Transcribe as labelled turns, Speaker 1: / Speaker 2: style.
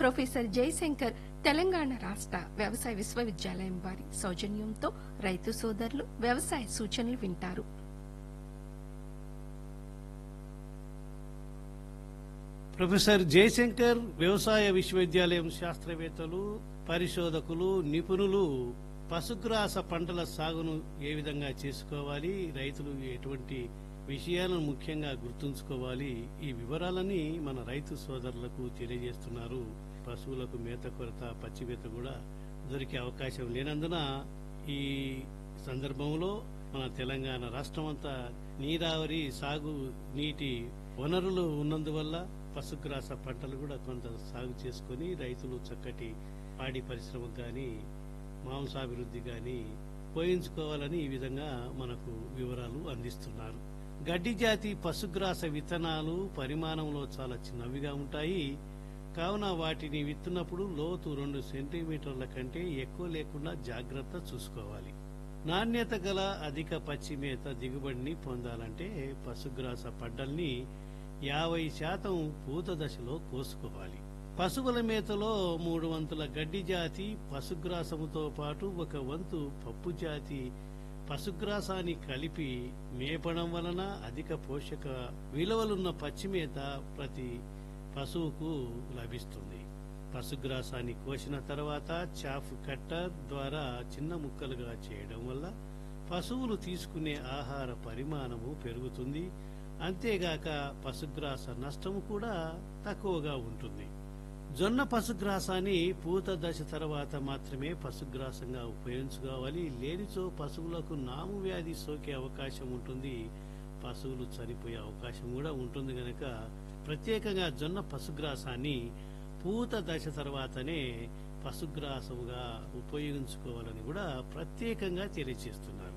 Speaker 1: professor Jayashankar Telangana రాష్ట్ర వ్యవసాయ విశ్వవిద్యాలయం వారి సౌజన్యంతో రైతు సోదరులు వ్యవసాయ సూచనలు వింటారు
Speaker 2: ప్రొఫెసర్ జయశంకర్ వ్యవసాయ విశ్వవిద్యాలయం శాస్త్రవేత్తలు పరిశోధకులు నిపుణులు పశుగ్రాస పంటల సాగును ఏ విధంగా చేసుకోవాలి రైతులు ఎటువంటి విషయాలను ముఖ్యంగా గుర్తుంచుకోవాలి ఈ వివరాలని మన రైతు సోదరులకు తెలియజేస్తున్నారు పశువులకు మేత కొరత పచ్చి మేత కూడా దొరికే అవకాశం లేనందున ఈ సందర్భంలో మన తెలంగాణ రాష్ట్రం అంతా నీరావరి సాగు నీటి వనరులు ఉన్నందువల్ల పశుగ్రాస పంటలు కూడా కొంత సాగు చేసుకొని రైతులు చక్కటి పాడి పరిశ్రమకు గాని మాంసాభివృద్ధి గాని పోయించుకోవాలని ఈ విధంగా మనకు వివరాలు అందిస్తున్నారు గడ్డి జాతి పశుగ్రాస విత్తనాలు పరిమాణంలో చాలా చిన్నవిగా ఉంటాయి కావున వాటిని విత్తున్నప్పుడు లోతు రెండు సెంటీమీటర్ల కంటే ఎక్కువ లేకుండా జాగ్రత్త చూసుకోవాలి నాణ్యత గల అధిక పచ్చి మేత దిగుబడిని పొందాలంటే పశుగ్రాస పడ్డల్ని యాభై శాతం పూత దశలో కోసుకోవాలి పశువుల మేతలో మూడు వంతుల గడ్డి జాతి పశుగ్రాసముతో పాటు ఒక వంతు పప్పు జాతి పశుగ్రాసాన్ని కలిపి మేపడం వలన అధిక పోషక విలువలున్న పచ్చిమేత ప్రతి పశువుకు లభిస్తుంది పశుగ్రాసాన్ని కోసిన తర్వాత చాఫ్ కట్టర్ ద్వారా చిన్న ముక్కలుగా చేయడం వల్ల పశువులు తీసుకునే ఆహార పరిమాణము పెరుగుతుంది అంతేగాక పశుగ్రాస నష్టము కూడా తక్కువగా ఉంటుంది జొన్న పశుగ్రాసాన్ని పూత దశ తర్వాత మాత్రమే పశుగ్రాసంగా ఉపయోగించుకోవాలి లేనిచో పశువులకు నాము వ్యాధి సోకే అవకాశం ఉంటుంది పశువులు చనిపోయే అవకాశం కూడా ఉంటుంది గనక ప్రత్యేకంగా జొన్న పశుగ్రాసాన్ని పూత దశ తర్వాతనే పశుగ్రాసముగా ఉపయోగించుకోవాలని కూడా ప్రత్యేకంగా తెలియజేస్తున్నారు